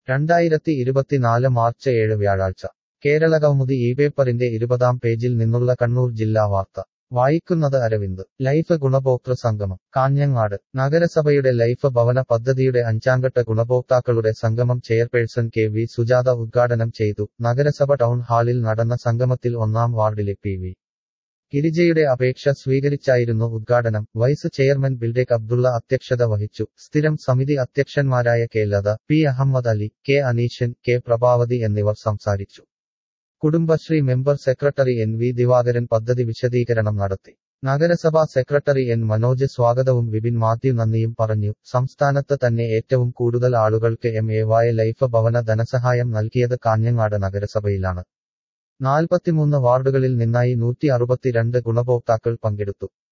രണ്ടായിരത്തി ഇരുപത്തിനാല് മാർച്ച് ഏഴ് വ്യാഴാഴ്ച കേരള കൗമുദി ഈ പേപ്പറിന്റെ ഇരുപതാം പേജിൽ നിന്നുള്ള കണ്ണൂർ ജില്ലാ വാർത്ത വായിക്കുന്നത് അരവിന്ദ് ലൈഫ് ഗുണഭോക്തൃ സംഗമം കാഞ്ഞങ്ങാട് നഗരസഭയുടെ ലൈഫ് ഭവന പദ്ധതിയുടെ അഞ്ചാംഘട്ട ഗുണഭോക്താക്കളുടെ സംഗമം ചെയർപേഴ്സൺ കെ വി സുജാത ഉദ്ഘാടനം ചെയ്തു നഗരസഭ ടൗൺ ഹാളിൽ നടന്ന സംഗമത്തിൽ ഒന്നാം വാർഡിലെ പി വി ഗിരിജയുടെ അപേക്ഷ സ്വീകരിച്ചായിരുന്നു ഉദ്ഘാടനം വൈസ് ചെയർമാൻ ബിൽഡേക് അബ്ദുള്ള അധ്യക്ഷത വഹിച്ചു സ്ഥിരം സമിതി അധ്യക്ഷന്മാരായ K Latha P Ahmed Ali K Aneeshan K Prabhavathi എന്നിവർ സംസാരിച്ചു Kudumbashree member secretary N V Divakaran പദ്ധതി വിശദീകരണം നടത്തി നഗരസഭാ സെക്രട്ടറി എൻ മനോജ് സ്വാഗതവും വിപിൻ മാത്യു നന്ദിയും പറഞ്ഞു സംസ്ഥാനത്ത് തന്നെ ഏറ്റവും കൂടുതൽ ആളുകൾക്ക് എം എ വായ ലൈഫ് ഭവന ധനസഹായം നൽകിയത് കാഞ്ഞങ്ങാട് നഗരസഭയിലാണ് നാൽപ്പത്തിമൂന്ന് വാർഡുകളിൽ നിന്നായി നൂറ്റി അറുപത്തിരണ്ട് ഗുണഭോക്താക്കൾ പങ്കെടുത്തു